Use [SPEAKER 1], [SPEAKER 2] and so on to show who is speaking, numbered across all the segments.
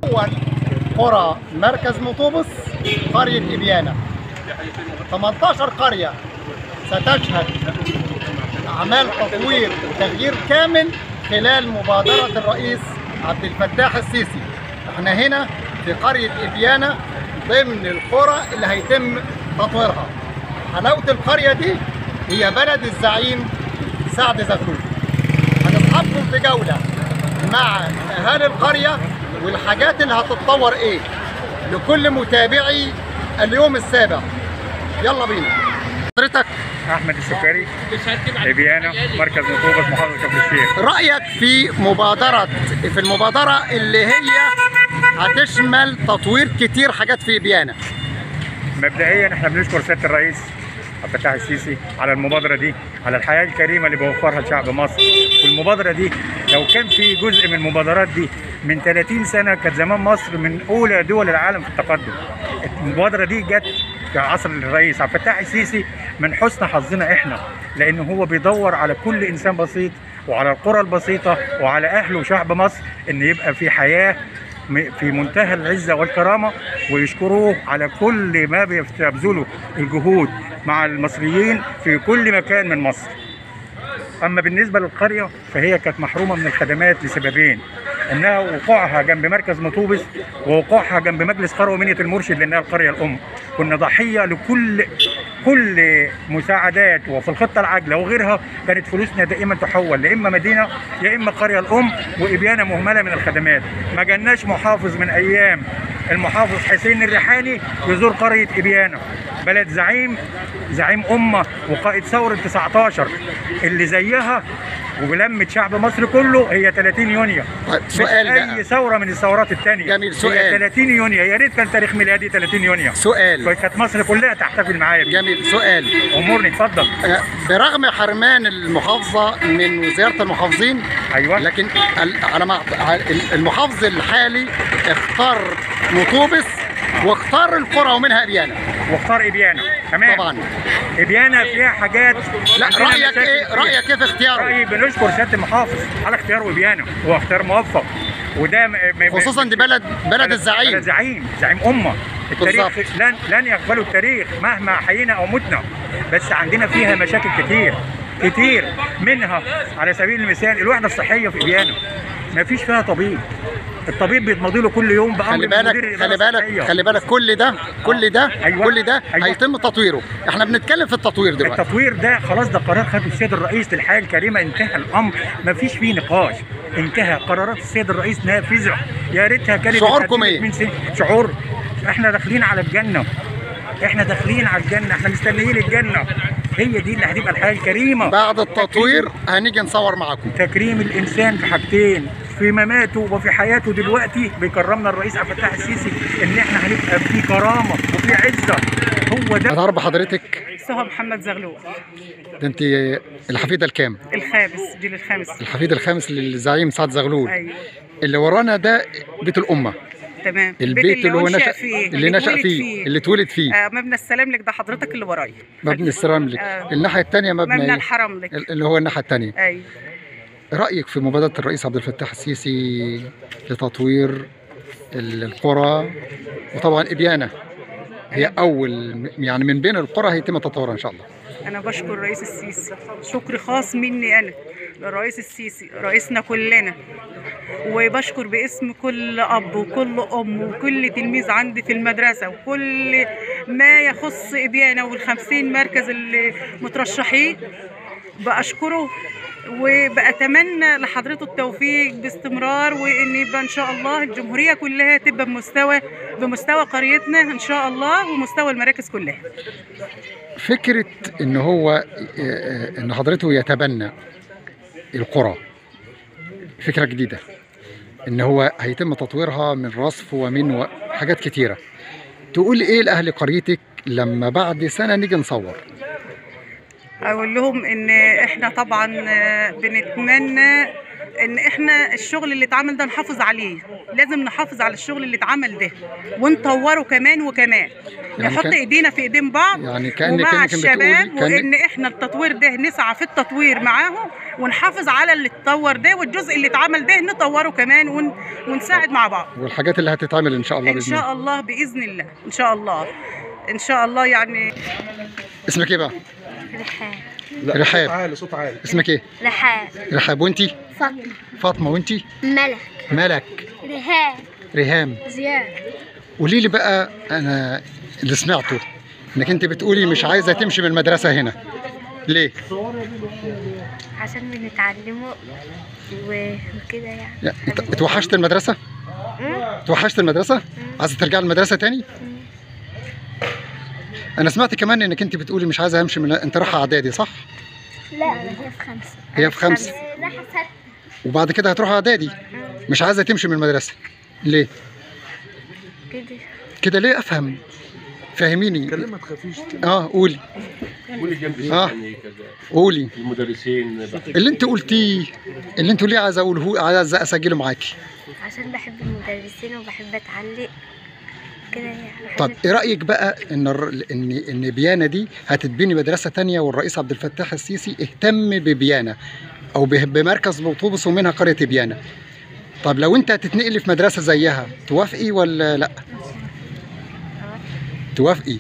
[SPEAKER 1] اول قرى مركز مطوبس قريه ابيانه 18 قريه ستشهد اعمال تطوير وتغيير كامل خلال مبادره الرئيس عبد الفتاح السيسي احنا هنا في قريه ابيانه ضمن القرى اللي هيتم تطويرها حلاوه القريه دي هي بلد الزعيم سعد زغلول هنصحبكم في جوله مع اهالي القريه والحاجات اللي هتتطور ايه لكل متابعي اليوم السابع يلا بينا حضرتك
[SPEAKER 2] احمد السكري ابيانا مركز مطوبس محافظه كفر الشيخ
[SPEAKER 1] رايك في مبادره في المبادره اللي هي هتشمل تطوير كتير حاجات في ابيانه
[SPEAKER 2] مبدئيا احنا بنشكر سياده الرئيس عبد الفتاح السيسي على المبادره دي على الحياه الكريمه اللي بيوفرها لشعب مصر والمبادره دي لو كان في جزء من المبادرات دي من 30 سنه كانت زمان مصر من اولى دول العالم في التقدم المبادره دي جت في عصر الرئيس عبد الفتاح السيسي من حسن حظنا احنا لانه هو بيدور على كل انسان بسيط وعلى القرى البسيطه وعلى اهله وشعب مصر ان يبقى في حياه م- في منتهى العزة والكرامة ويشكروه على كل ما بيبذلوا الجهود مع المصريين في كل مكان من مصر أما بالنسبة للقرية فهي كانت محرومة من الخدمات لسببين انها وقوعها جنب مركز مطوبس ووقوعها جنب مجلس قرى ومنية المرشد لانها القريه الام كنا ضحيه لكل كل مساعدات وفي الخطه العاجله وغيرها كانت فلوسنا دائما تحول لا اما مدينه يا اما قريه الام وابيانه مهمله من الخدمات ما جالناش محافظ من ايام المحافظ حسين الريحاني يزور قريه ابيانه بلد زعيم زعيم امه وقائد ثوره 19 اللي زيها ولمة شعب مصر كله هي 30 يونيو
[SPEAKER 1] طيب،
[SPEAKER 2] مش
[SPEAKER 1] سؤال بقى.
[SPEAKER 2] اي ثوره من الثورات الثانيه
[SPEAKER 1] جميل، سؤال.
[SPEAKER 2] هي 30 يونيو يا ريت كان تاريخ ميلادي 30 يونيو
[SPEAKER 1] سؤال
[SPEAKER 2] كانت مصر كلها تحتفل معايا بيه.
[SPEAKER 1] جميل سؤال
[SPEAKER 2] امورني اتفضل
[SPEAKER 1] آه، برغم حرمان المحافظه من وزاره المحافظين
[SPEAKER 2] ايوه
[SPEAKER 1] لكن ال- على مع... ال- المحافظ الحالي اختار مطوبس واختار القرى ومنها ابيانه
[SPEAKER 2] واختار ابيانا تمام
[SPEAKER 1] طبعا
[SPEAKER 2] ابيانا فيها حاجات
[SPEAKER 1] لا
[SPEAKER 2] عندنا
[SPEAKER 1] رايك
[SPEAKER 2] مشاكل
[SPEAKER 1] ايه
[SPEAKER 2] كتير.
[SPEAKER 1] رايك ايه في اختياره
[SPEAKER 2] رايي بنشكر سياده المحافظ على اختياره ابيانا هو اختيار موفق وده م... م...
[SPEAKER 1] خصوصا دي بلد بلد الزعيم
[SPEAKER 2] بلد زعيم زعيم امه التاريخ
[SPEAKER 1] بالظبط.
[SPEAKER 2] لن لن يقبلوا التاريخ مهما حيينا او متنا بس عندنا فيها مشاكل كتير كتير منها على سبيل المثال الوحده الصحيه في ابيانا ما فيش فيها طبيب الطبيب بيتمضي له كل يوم بامر
[SPEAKER 1] خلي
[SPEAKER 2] من مدير
[SPEAKER 1] بالك
[SPEAKER 2] الإدارة
[SPEAKER 1] خلي بالك
[SPEAKER 2] الصحية.
[SPEAKER 1] خلي بالك كل ده كل ده
[SPEAKER 2] أيوة.
[SPEAKER 1] كل ده
[SPEAKER 2] أيوة.
[SPEAKER 1] هيتم تطويره احنا بنتكلم في التطوير دلوقتي
[SPEAKER 2] التطوير ده خلاص ده قرار خده السيد الرئيس للحياه الكريمه انتهى الامر ما فيش فيه نقاش انتهى قرارات السيد الرئيس نافذه يا ريتها كانت
[SPEAKER 1] شعوركم
[SPEAKER 2] اتقدمت
[SPEAKER 1] إيه؟
[SPEAKER 2] من سنة. شعور احنا داخلين على الجنه احنا داخلين على الجنه احنا مستنيين الجنه هي دي اللي هتبقى الحياه الكريمه
[SPEAKER 1] بعد التطوير هنيجي نصور معاكم
[SPEAKER 2] تكريم الانسان في حاجتين في مماته وفي حياته دلوقتي بيكرمنا الرئيس عبد الفتاح السيسي ان احنا هنبقى في كرامه وفي عزه هو ده
[SPEAKER 1] هتعرف حضرتك
[SPEAKER 3] سهى محمد زغلول
[SPEAKER 1] ده انت الحفيده الكام
[SPEAKER 3] الخامس جيل الخامس
[SPEAKER 1] الحفيد الخامس للزعيم سعد زغلول
[SPEAKER 3] ايوه
[SPEAKER 1] اللي ورانا ده بيت الامه
[SPEAKER 3] تمام
[SPEAKER 1] البيت اللي هو نشأ
[SPEAKER 3] فيه
[SPEAKER 1] اللي نشأ
[SPEAKER 3] اتولد
[SPEAKER 1] فيه اللي اتولد فيه
[SPEAKER 3] آه مبنى السلام لك ده حضرتك اللي ورايا
[SPEAKER 1] مبنى السيراميك
[SPEAKER 3] آه.
[SPEAKER 1] الناحيه الثانيه مبنى
[SPEAKER 3] مبنى
[SPEAKER 1] إيه؟
[SPEAKER 3] الحرم لك
[SPEAKER 1] اللي هو الناحيه الثانيه
[SPEAKER 3] ايوه
[SPEAKER 1] رايك في مبادره الرئيس عبد الفتاح السيسي لتطوير ال- القرى وطبعا ابيانه هي اول يعني من بين القرى هيتم تطورها ان شاء الله
[SPEAKER 3] انا بشكر الرئيس السيسي شكر خاص مني انا للرئيس السيسي رئيسنا كلنا وبشكر باسم كل اب وكل ام وكل تلميذ عندي في المدرسه وكل ما يخص ابيانه والخمسين مركز اللي مترشحين بأشكره وبأتمنى لحضرته التوفيق باستمرار وإن يبقى إن شاء الله الجمهورية كلها تبقى بمستوى بمستوى قريتنا إن شاء الله ومستوى المراكز كلها
[SPEAKER 1] فكره ان هو آه، آه، ان حضرته يتبنى القرى فكره جديده ان هو هيتم تطويرها من رصف ومن و- حاجات كتيره تقول ايه لاهل قريتك لما بعد سنه نيجي نصور
[SPEAKER 3] اقول لهم ان احنا طبعا آه، بنتمنى ان احنا الشغل اللي اتعمل ده نحافظ عليه لازم نحافظ على الشغل اللي اتعمل ده ونطوره كمان وكمان
[SPEAKER 1] يعني
[SPEAKER 3] نحط
[SPEAKER 1] كان-
[SPEAKER 3] ايدينا في ايدين بعض
[SPEAKER 1] يعني كأن-
[SPEAKER 3] ومع
[SPEAKER 1] كأنك بتقولي-
[SPEAKER 3] الشباب
[SPEAKER 1] كأنك-
[SPEAKER 3] وان احنا التطوير ده نسعى في التطوير معاهم ونحافظ على اللي اتطور ده والجزء اللي اتعمل ده نطوره كمان ون... ونساعد مع بعض
[SPEAKER 1] والحاجات اللي هتتعمل ان شاء الله
[SPEAKER 3] ان
[SPEAKER 1] باذن الله
[SPEAKER 3] شاء الله باذن الله ان شاء الله ان شاء الله يعني
[SPEAKER 1] اسمك ايه بقى
[SPEAKER 4] رحاب
[SPEAKER 1] رحاب
[SPEAKER 5] عالي صوت عالي
[SPEAKER 1] اسمك ايه
[SPEAKER 4] رحاب
[SPEAKER 1] رحاب وانتي
[SPEAKER 4] فاطمة
[SPEAKER 1] فاطمه وانتي
[SPEAKER 4] ملك
[SPEAKER 1] ملك
[SPEAKER 4] رهاب
[SPEAKER 1] ريهام
[SPEAKER 4] زياد
[SPEAKER 1] قولي لي بقى انا اللي سمعته انك انت بتقولي مش عايزه تمشي من المدرسه هنا ليه
[SPEAKER 4] عشان بنتعلمه و- وكده يعني
[SPEAKER 1] يعني انت اتوحشت المدرسه
[SPEAKER 4] مم.
[SPEAKER 1] اتوحشت المدرسه عايزه ترجع المدرسه تاني انا سمعت كمان انك انت بتقولي مش عايزه امشي من انت رايحه اعدادي صح
[SPEAKER 4] لا هي في خمسة
[SPEAKER 1] هي في خمسة.
[SPEAKER 4] رايحة ستة
[SPEAKER 1] وبعد كده هتروح اعدادي مش عايزه تمشي من المدرسه ليه
[SPEAKER 4] كده
[SPEAKER 1] كده ليه افهم فهميني
[SPEAKER 5] كلمة ما تخافيش
[SPEAKER 1] اه قولي
[SPEAKER 6] قولي جنب
[SPEAKER 1] آه.
[SPEAKER 6] يعني كذا
[SPEAKER 1] قولي
[SPEAKER 6] المدرسين بحب
[SPEAKER 1] اللي انت قلتيه اللي انتوا ليه عايزه اقوله عايزه اسجله معاكي
[SPEAKER 4] عشان بحب المدرسين وبحب اتعلق كده يعني
[SPEAKER 1] طب ايه رايك بقى ان الر- ان ان بيانا دي هتتبني مدرسه تانية والرئيس عبد الفتاح السيسي اهتم ببيانا او به- بمركز بوطوبس ومنها قريه بيانا طب لو انت هتتنقلي في مدرسه زيها توافقي ولا لا توافقي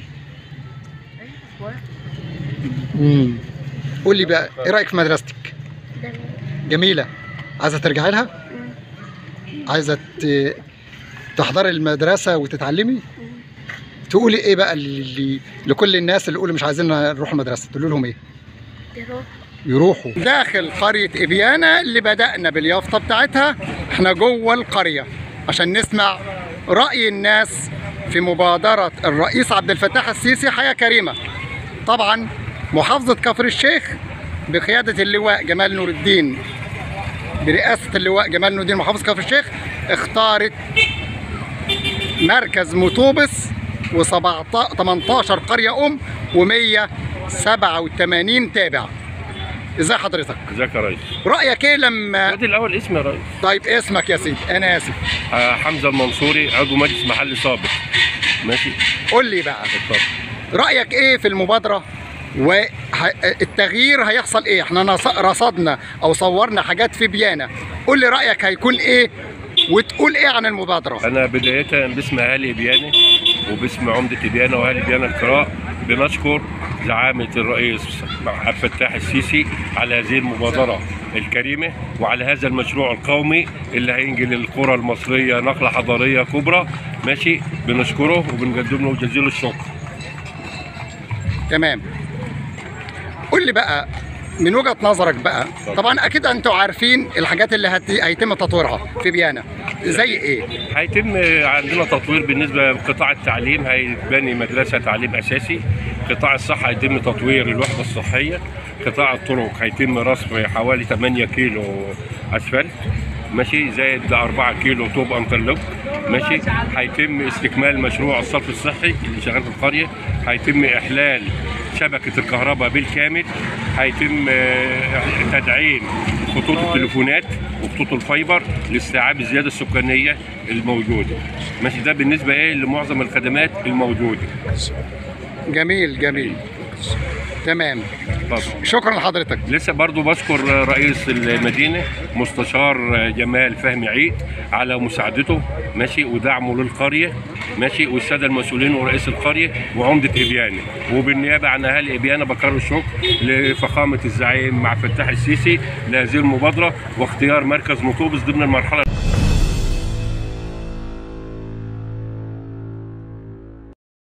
[SPEAKER 1] امم قولي بقى ايه رايك في مدرستك جميله عايزه ترجعي لها عايزه ت- تحضري المدرسه وتتعلمي تقولي ايه بقى اللي لكل الناس اللي يقولوا مش عايزين نروح المدرسه تقول لهم ايه
[SPEAKER 4] بيروح
[SPEAKER 1] يروحوا داخل قرية إبيانا اللي بدأنا باليافطة بتاعتها احنا جوه القرية عشان نسمع رأي الناس في مبادرة الرئيس عبد الفتاح السيسي حياة كريمة طبعا محافظة كفر الشيخ بقيادة اللواء جمال نور الدين برئاسة اللواء جمال نور الدين محافظ كفر الشيخ اختارت مركز مطوبس و 18 قرية أم و187 تابع ازي حضرتك
[SPEAKER 6] ازيك يا ريس
[SPEAKER 1] رايك ايه لما
[SPEAKER 6] خد الاول اسمي يا ريس
[SPEAKER 1] طيب اسمك يا سيدي انا اسف
[SPEAKER 6] آه، حمزه المنصوري عضو مجلس محلي سابق ماشي
[SPEAKER 1] قول لي بقى
[SPEAKER 6] اتفضل
[SPEAKER 1] رايك ايه في المبادره والتغيير هيحصل ايه احنا نص- رصدنا او صورنا حاجات في بيانا قول لي رايك هيكون ايه وتقول ايه عن المبادره
[SPEAKER 6] انا بدايه باسم اهالي بيانه وباسم عمده بيانه واهالي بيانه القراء بنشكر زعامه الرئيس عبد الفتاح السيسي على هذه المبادره الكريمه وعلى هذا المشروع القومي اللي هينجل القرى المصريه نقله حضاريه كبرى ماشي بنشكره وبنقدم له جزيل الشكر
[SPEAKER 1] تمام قول لي بقى من وجهه نظرك بقى طبعا اكيد انتوا عارفين الحاجات اللي هت... هيتم تطويرها في بيانا زي ايه
[SPEAKER 6] هيتم عندنا تطوير بالنسبه لقطاع التعليم هيتبني مدرسه تعليم اساسي قطاع الصحه هيتم تطوير الوحده الصحيه قطاع الطرق هيتم رصف حوالي 8 كيلو اسفلت ماشي زائد 4 كيلو طوب انترلوك ماشي هيتم استكمال مشروع الصرف الصحي اللي شغال في القريه هيتم احلال شبكه الكهرباء بالكامل هيتم آه، تدعيم خطوط التليفونات وخطوط الفايبر لاستيعاب الزياده السكانيه الموجوده ماشي ده بالنسبه ايه لمعظم الخدمات الموجوده
[SPEAKER 1] جميل جميل تمام
[SPEAKER 6] اتفضل
[SPEAKER 1] شكرا لحضرتك
[SPEAKER 6] لسه برضو بشكر رئيس المدينة مستشار جمال فهمي عيد على مساعدته ماشي ودعمه للقرية ماشي والسادة المسؤولين ورئيس القرية وعمدة إبيانة وبالنيابة عن أهالي إبيانة بكرر الشكر لفخامة الزعيم مع فتاح السيسي لهذه المبادرة واختيار مركز مطوبس ضمن المرحلة